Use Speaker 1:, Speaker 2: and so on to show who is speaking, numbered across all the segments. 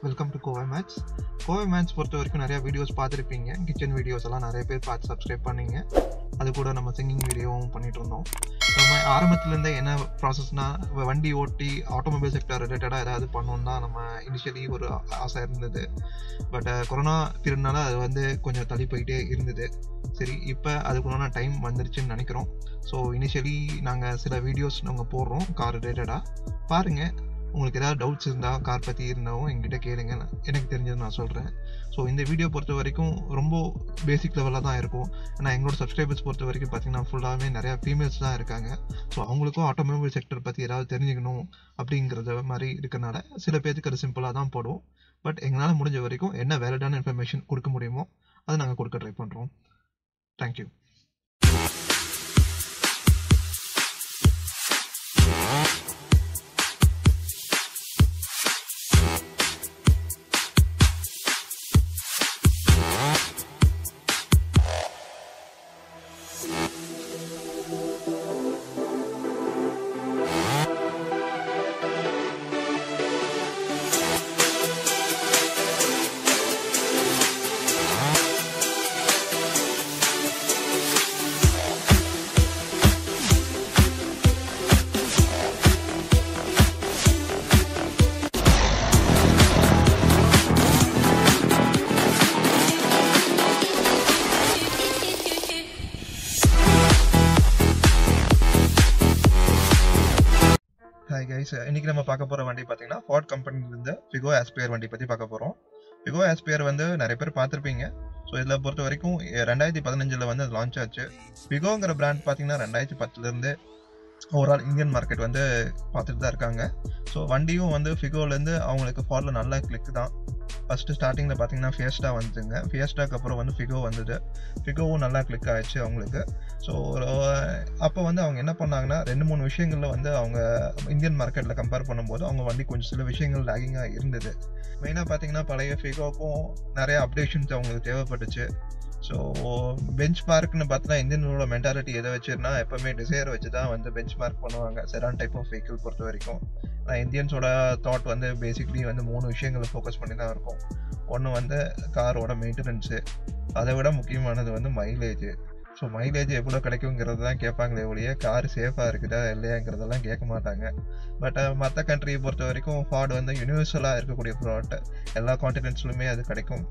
Speaker 1: welcome to Kovai match Kovai match பொறுத்த வரைக்கும் நிறைய வீடியோஸ் பார்த்துருப்பீங்க கிச்சன் வீடியோஸ் எல்லாம் நிறைய பேர் பார்த்து சப்ஸ்கிரைப் பண்ணீங்க அது கூட நம்ம சிங்கிங் வீடியோவும் பண்ணிட்டு இருந்தோம் நம்ம ஆரம்பத்துலேருந்தே என்ன ப்ராசஸ்னா வண்டி ஓட்டி ஆட்டோமொபைல் செக்டர் ரிலேட்டடாக ஏதாவது பண்ணணும்னு தான் நம்ம இனிஷியலி ஒரு ஆசை இருந்தது பட் கொரோனா பீரியட்னால அது வந்து கொஞ்சம் தள்ளி போயிட்டே இருந்தது சரி இப்போ அதுக்குள்ளான டைம் வந்துருச்சுன்னு நினைக்கிறோம் ஸோ இனிஷியலி நாங்கள் சில வீடியோஸ் நாங்கள் போடுறோம் கார் ரிலேட்டடாக பாருங்கள் உங்களுக்கு ஏதாவது டவுட்ஸ் இருந்தால் கார் பற்றி இருந்தாலும் எங்கிட்ட கேளுங்க நான் எனக்கு தெரிஞ்சது நான் சொல்கிறேன் ஸோ இந்த வீடியோ பொறுத்த வரைக்கும் ரொம்ப பேசிக் லெவலில் தான் இருக்கும் ஏன்னா எங்களோட சப்ஸ்கிரைபர்ஸ் பொறுத்த வரைக்கும் பார்த்தீங்கன்னா ஃபுல்லாகவே நிறையா ஃபீமேல்ஸ் தான் இருக்காங்க ஸோ அவங்களுக்கும் ஆட்டோமொபைல் செக்டர் பற்றி ஏதாவது தெரிஞ்சுக்கணும் அப்படிங்கிறத மாதிரி இருக்கனால சில பேருக்கு அது சிம்பிளாக தான் போடுவோம் பட் எங்களால் முடிஞ்ச வரைக்கும் என்ன வேலிடான இன்ஃபர்மேஷன் கொடுக்க முடியுமோ அதை நாங்கள் கொடுக்க ட்ரை பண்ணுறோம் தேங்க்யூ ஹாய் கைஸ் இன்னைக்கு நம்ம பார்க்க போகிற வண்டி பார்த்தீங்கன்னா ஃபார்ட் கம்பெனிலேருந்து ஃபிகோ ஆஸ்பியர் வண்டி பற்றி பார்க்க போகிறோம் ஃபிகோ ஆஸ்பியர் வந்து நிறைய பேர் பார்த்துருப்பீங்க ஸோ இதில் பொறுத்த வரைக்கும் ரெண்டாயிரத்தி பதினஞ்சில் வந்து அது லான்ச் ஆச்சு ஃபிகோங்கிற பிராண்ட் பார்த்தீங்கன்னா ரெண்டாயிரத்தி பத்துலேருந்து ஓவரால் இந்தியன் மார்க்கெட் வந்து பார்த்துட்டு தான் இருக்காங்க ஸோ வண்டியும் வந்து ஃபிகோலேருந்து அவங்களுக்கு ஃபாரில் நல்ல கிளிக் தான் ஃபஸ்ட்டு ஸ்டார்டிங்கில் பார்த்தீங்கன்னா ஃபியஸ்டா வந்துதுங்க ஃபியஸ்டாக்கு அப்புறம் வந்து ஃபிகோ வந்தது ஃபிகோவும் நல்லா கிளிக் ஆயிடுச்சு அவங்களுக்கு ஸோ அப்போ வந்து அவங்க என்ன பண்ணாங்கன்னா ரெண்டு மூணு விஷயங்களில் வந்து அவங்க இந்தியன் மார்க்கெட்டில் கம்பேர் பண்ணும்போது அவங்க வண்டி கொஞ்சம் சில விஷயங்கள் லேகிங்காக இருந்தது மெயினாக பார்த்தீங்கன்னா பழைய ஃபிகோக்கும் நிறைய அப்டேஷன்ஸ் அவங்களுக்கு தேவைப்பட்டுச்சு ஸோ பெஞ்ச் மார்க்னு பார்த்தா இந்தியனோட மென்டாலிட்டி எதை வச்சுருந்தா எப்போவுமே டிசைர் வச்சு தான் வந்து பெஞ்ச் மார்க் பண்ணுவாங்க செரான் டைப் ஆஃப் வெஹிக்கிள் பொறுத்த வரைக்கும் இந்தியன்ஸோட தாட் வந்து பேசிக்லி வந்து மூணு விஷயங்களை ஃபோக்கஸ் பண்ணி தான் இருக்கும் ஒன்று வந்து காரோட மெயின்டெனன்ஸு அதை விட முக்கியமானது வந்து மைலேஜ் ஸோ மைலேஜ் எவ்வளோ கிடைக்குங்கிறது தான் கேட்பாங்களே ஒழிய கார் சேஃபாக இருக்குதா இல்லையாங்கிறதெல்லாம் கேட்க மாட்டாங்க பட் மற்ற கண்ட்ரியை பொறுத்த வரைக்கும் ஃபார்டு வந்து யூனிவர்சலாக இருக்கக்கூடிய ப்ராடக்ட் எல்லா காண்டினென்ட்ஸ்லுமே அது கிடைக்கும்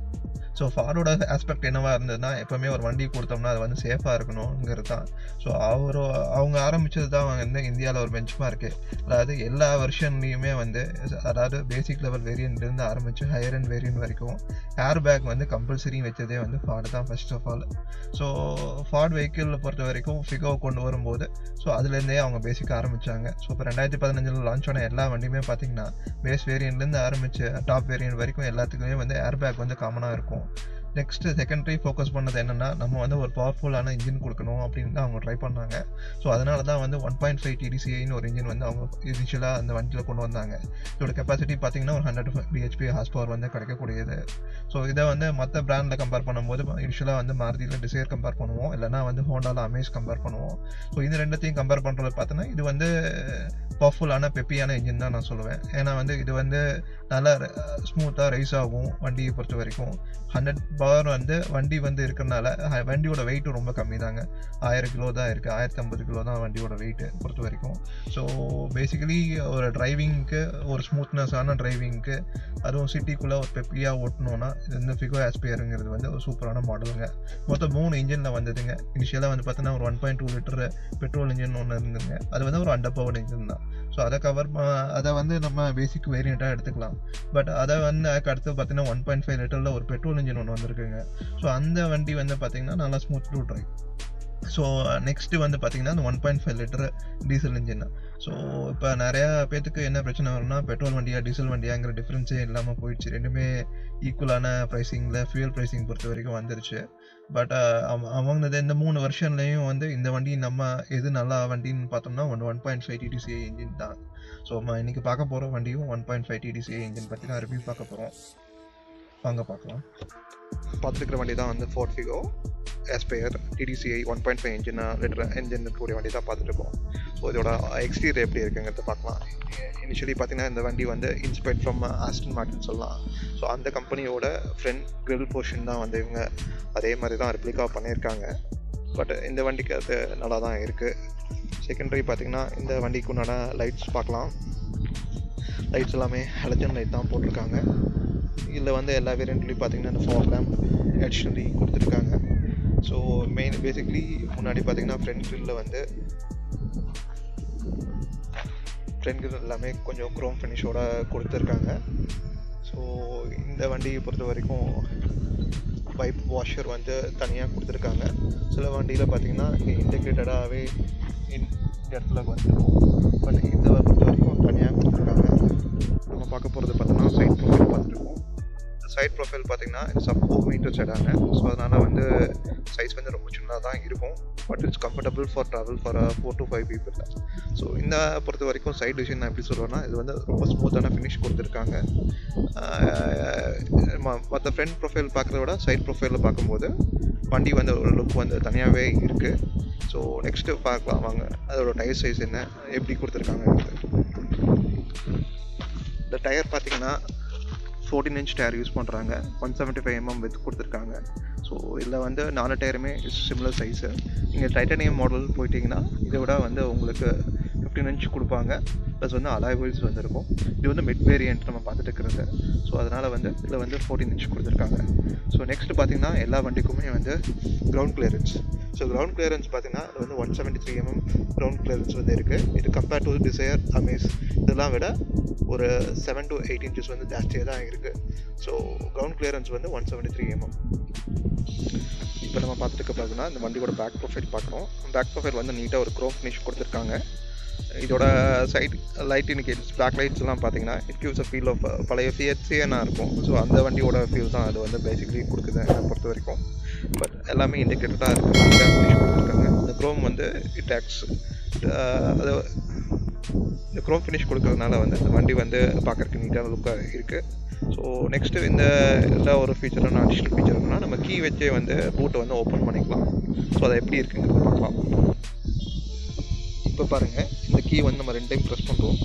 Speaker 1: ஸோ ஃபார்டோட ஆஸ்பெக்ட் என்னவா இருந்ததுன்னா எப்போவுமே ஒரு வண்டி கொடுத்தோம்னா அது வந்து சேஃபாக இருக்கணுங்கிறது தான் ஸோ அவரோ அவங்க ஆரம்பித்தது தான் வந்து இந்தியாவில் ஒரு பெஞ்ச் மார்க்கு அதாவது எல்லா வருஷன்லேயுமே வந்து அதாவது பேசிக் லெவல் வேரியன்ட்லேருந்து ஆரம்பித்து ஹையர் அண்ட் வேரியன்ட் வரைக்கும் ஏர் பேக் வந்து கம்பல்சரி வச்சதே வந்து ஃபார்டு தான் first of all so Ford வெஹிக்கிளில் பொறுத்த வரைக்கும் ஃபிகோ கொண்டு வரும்போது ஸோ அதுலேருந்தே அவங்க பேசிக் ஆரம்பித்தாங்க ஸோ இப்போ ரெண்டாயிரத்தி பதினஞ்சில் லான்ச் ஆன எல்லா வண்டியுமே பார்த்தீங்கன்னா பேஸ் வேரியன்ட்லேருந்து ஆரம்பித்து டாப் வேரியன்ட் வரைக்கும் எல்லாத்துக்குமே வந்து ஏர் பேக் வந்து காமனாக இருக்கும் நெக்ஸ்ட் செகண்டரி ஃபோக்கஸ் பண்ணது என்னென்னா நம்ம வந்து ஒரு பவர்ஃபுல்லான இன்ஜின் கொடுக்கணும் அப்படின்னு தான் அவங்க ட்ரை பண்ணாங்க ஸோ அதனால தான் வந்து ஒன் பாயிண்ட் ஃபைவ் டிடிசிஐன்னு ஒரு இன்ஜின் வந்து அவங்க இனிஷியலாக அந்த வண்டியில் கொண்டு வந்தாங்க இதோட கெப்பாசிட்டி பார்த்தீங்கன்னா ஒரு ஹண்ட்ரட் பிஹெச்பி ஹார்ஸ் பவர் வந்து கிடைக்கக்கூடியது ஸோ இதை வந்து மற்ற பிராண்டில் கம்பேர் பண்ணும்போது இனிஷியலாக வந்து மாருதியில் டிசைர் கம்பேர் பண்ணுவோம் இல்லைனா வந்து ஹோண்டாவில் அமேஸ் கம்பேர் பண்ணுவோம் ஸோ இது ரெண்டுத்தையும் கம்பேர் பண்ணுறது பார்த்தோன்னா இது வந்து பவர்ஃபுல்லான பெப்பியான இன்ஜின் தான் நான் சொல்லுவேன் ஏன்னா வந்து இது வந்து நல்லா ஸ்மூத்தாக ரைஸ் ஆகும் வண்டியை பொறுத்த வரைக்கும் ஹண்ட்ரட் பவர் வந்து வண்டி வந்து இருக்கிறனால வண்டியோட வெயிட்டும் ரொம்ப கம்மி தாங்க ஆயிரம் கிலோ தான் இருக்குது ஆயிரத்தி ஐம்பது கிலோ தான் வண்டியோட வெயிட்டு பொறுத்த வரைக்கும் ஸோ பேசிக்கலி ஒரு டிரைவிங்க்கு ஒரு ஸ்மூத்னஸான டிரைவிங்க்கு அதுவும் சிட்டிக்குள்ளே ஒரு பெப்பியாக ஓட்டணும்னா இது வந்து ஃபிகோ ஆஸ்பியருங்கிறது வந்து ஒரு சூப்பரான மாடலுங்க மொத்தம் மூணு இன்ஜினில் வந்ததுங்க இனிஷியலாக வந்து பார்த்தீங்கன்னா ஒரு one point two litre petrol engine ஒன்று இருந்துங்க அது வந்து ஒரு அண்டர் பவர் இன்ஜின் தான் ஸோ அதை கவர் அதை வந்து நம்ம பேசிக் வேரியண்ட்டாக எடுத்துக்கலாம் பட் அதை வந்து அதுக்கு அடுத்து பார்த்தீங்கன்னா ஒன் பாயிண்ட் ஃபைவ் லிட்டரில் ஒரு பெட்ரோல் இன்ஜின் ஒன்று வந்திருக்குங்க ஸோ அந்த வண்டி வந்து பார்த்தீங்கன்னா நல்லா smooth to drive so next வந்து பார்த்தீங்கன்னா அந்த one point five litre diesel engine தான் ஸோ இப்போ நிறையா பேத்துக்கு என்ன பிரச்சனை வரும்னா பெட்ரோல் வண்டியா டீசல் வண்டியாங்கிற டிஃப்ரென்ஸே இல்லாமல் போயிடுச்சு ரெண்டுமே ஈக்குவலான ப்ரைஸிங்கில் ஃபியூல் ப்ரைஸிங் பொறுத்த வரைக்கும் வந்துருச்சு பட் அவங்க இந்த மூணு வருஷன்லேயும் வந்து இந்த வண்டி நம்ம எது நல்லா வண்டின்னு பார்த்தோம்னா one one point five TDCi engine தான் ஸோ நம்ம இன்றைக்கி பார்க்க போகிற வண்டியும் one point five TDCi engine பற்றி தான் ரிவ்யூ பார்க்க போகிறோம் வாங்க பார்க்கலாம் பார்த்துருக்கிற வண்டி தான் வந்து Ford Figo Aspire TDCi one point five engine litre engine இருக்கக்கூடிய வண்டி தான் பார்த்துட்டு இருக்கோம் ஸோ இதோட எக்ஸ்டீரியர் எப்படி இருக்குங்கிறத பார்க்கலாம் இனிஷியலி பார்த்தீங்கன்னா இந்த வண்டி வந்து இன்ஸ்பைர்ட் ஃப்ரம் ஆஸ்டன் மார்டின் சொல்லலாம் ஸோ அந்த கம்பெனியோட ஃப்ரண்ட் கிரில் போர்ஷன் தான் வந்து இவங்க அதே மாதிரி தான் ரிப்ளிகா பண்ணியிருக்காங்க பட் இந்த வண்டிக்கு அது நல்லா தான் இருக்குது செகண்டரி பார்த்தீங்கன்னா இந்த வண்டிக்கு உண்டான லைட்ஸ் பார்க்கலாம் லைட்ஸ் எல்லாமே ஹலஜன் லைட் தான் போட்டிருக்காங்க இதில் வந்து எல்லா வேரியண்ட்லேயும் பார்த்தீங்கன்னா இந்த ஃபாக் லேம்ப் அடிஷ்னலி கொடுத்துருக்காங்க ஸோ மெயின் பேசிக்லி முன்னாடி பார்த்தீங்கன்னா ஃப்ரண்ட் கிரில்லில் வந்து ஃப்ரண்ட் கிரில் எல்லாமே கொஞ்சம் க்ரோம் ஃபினிஷோட கொடுத்துருக்காங்க ஸோ இந்த வண்டியை பொறுத்த வரைக்கும் பைப் வாஷர் வந்து தனியாக கொடுத்துருக்காங்க சில வண்டியில் பார்த்தீங்கன்னா இன்டெகிரேட்டடாகவே இந்த இடத்துல வந்துருக்கும் பட் இந்த பொறுத்த வரைக்கும் தனியாக கொடுத்துருக்காங்க நம்ம பார்க்க போகிறது பார்த்தோன்னா சைட் ப்ரொஃபைல் பார்த்துருக்கோம் சைட் ப்ரொஃபைல் பார்த்தீங்கன்னா சப் ஃபோர் மீட்டர் செடாங்க ஸோ அதனால் வந்து சைஸ் வந்து ரொம்ப சின்னதாக தான் இருக்கும் but it's comfortable for travel for four to five people so இந்த பொறுத்த வரைக்கும் சைட் டிசைன் நான் எப்படி சொல்லுவேன்னா இது வந்து ரொம்ப ஸ்மூத்தான ஃபினிஷ் கொடுத்துருக்காங்க மற்ற ஃப்ரண்ட் ப்ரொஃபைல் பார்க்குறத விட சைட் ப்ரொஃபைலில் பார்க்கும்போது வண்டி வந்து ஒரு லுக் வந்து தனியாகவே இருக்குது ஸோ நெக்ஸ்ட்டு பார்க்கலாம் வாங்க அதோட டயர் சைஸ் என்ன எப்படி கொடுத்துருக்காங்க இந்த டயர் பார்த்தீங்கன்னா ஃபோர்டீன் இன்ச் டயர் யூஸ் பண்ணுறாங்க one seventy five mm with கொடுத்துருக்காங்க ஸோ இதில் வந்து நாலு டயருமே சிமிலர் சைஸு நீங்கள் டைட்டானியம் மாடல் போயிட்டீங்கன்னா இதை விட வந்து உங்களுக்கு ஃபிஃப்டீன் இன்ச் கொடுப்பாங்க ப்ளஸ் வந்து அலாய் வீல்ஸ் வந்து இருக்கும் இது வந்து மிட் வேரியன்ட் நம்ம பார்த்துட்டு இருக்கிறது ஸோ அதனால் வந்து இதில் வந்து ஃபோர்டீன் இன்ச் கொடுத்துருக்காங்க ஸோ நெக்ஸ்ட் பார்த்தீங்கன்னா எல்லா வண்டிக்குமே வந்து ground clearance so ground clearance பார்த்தீங்கன்னா இது வந்து one seventy three mm ground clearance வந்து இருக்குது இது கம்பேர் டு டிசையர் அமேஸ் இதெல்லாம் விட ஒரு செவன் டு எயிட் இன்ச்சஸ் வந்து ஜாஸ்தியாக தான் இருக்குது ஸோ கிரவுண்ட் கிளியரன்ஸ் வந்து ஒன் செவன்ட்டி த்ரீ எம்எம் இப்போ நம்ம பார்த்துட்டு இருக்க பார்த்தீங்கன்னா இந்த வண்டியோட பேக் ப்ரொஃபைல் பார்க்குறோம் பேக் ப்ரொஃபைல் வந்து நீட்டாக ஒரு க்ரோம் ஃபினிஷ் கொடுத்துருக்காங்க இதோட side light indicators back lights எல்லாம் பார்த்தீங்கன்னா it gives a feel of பழைய ஃபியட்ஸேனா இருக்கும் ஸோ அந்த வண்டியோட ஃபீல் தான் அது வந்து பேசிக்கலி கொடுக்குது என்னை பொறுத்த வரைக்கும் பட் எல்லாமே இண்டிகேட்டடாக இருக்குது பேக் ஃபினிஷ் கொடுத்துருக்காங்க இந்த க்ரோம் வந்து இட் ஆக்ஸ் அது இந்த க்ரோம் ஃபினிஷ் கொடுக்கறதுனால வந்து இந்த வண்டி வந்து பார்க்குறதுக்கு நீட்டான லுக்காக இருக்குது ஸோ நெக்ஸ்ட்டு இந்த இதில் ஒரு ஃபீச்சரான அடிஷ்னல் ஃபீச்சர் என்னன்னா நம்ம கீ வச்சே வந்து பூட்டை வந்து ஓப்பன் பண்ணிக்கலாம் ஸோ அது எப்படி இருக்குங்கிறத பார்க்கலாம் இப்போ பாருங்கள் இந்த கீ வந்து நம்ம ரெண்டு டைம் ப்ரெஸ் பண்ணுறோம்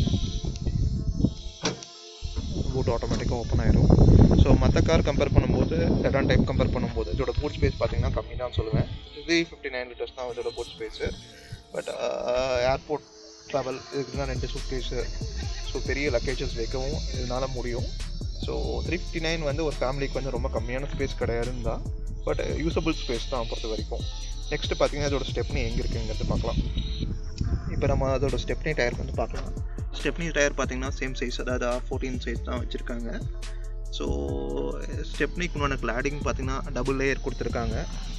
Speaker 1: பூட் ஆட்டோமேட்டிக்காக ஓப்பன் ஆயிரும் ஸோ மற்ற கார் கம்பேர் பண்ணும்போது செடான் டைப் கம்பேர் பண்ணும்போது இதோட பூட் ஸ்பேஸ் பார்த்தீங்கன்னா கம்மி தான் சொல்லுவேன் த்ரீ ஃபிஃப்டி நைன் லிட்டர்ஸ் தான் இதோட boot space but airport travel இதுக்கு தான் ரெண்டு சூட்கேஸு ஸோ பெரிய லக்கேஜஸ் வைக்கவும் இதனால் முடியும் ஸோ த்ரீ ஃபிஃப்டி நைன் வந்து ஒரு ஃபேமிலிக்கு வந்து ரொம்ப கம்மியான ஸ்பேஸ் கிடையாதுன்னு தான் பட் யூசபிள் ஸ்பேஸ் தான் பொறுத்த வரைக்கும் நெக்ஸ்ட்டு பார்த்தீங்கன்னா இதோட ஸ்டெப்னி எங்கே இருக்குங்கிறது பார்க்கலாம் இப்போ நம்ம அதோட ஸ்டெப்னி டயர் வந்து பார்க்கலாம் ஸ்டெப்னி டயர் பார்த்தீங்கன்னா சேம் சைஸ் அதாவது ஃபோர்டீன் சைஸ் தான் வச்சுருக்காங்க ஸோ ஸ்டெப்னிக்கு உண்டான கிளாடிங் பார்த்தீங்கன்னா டபுள் லேயர் கொடுத்துருக்காங்க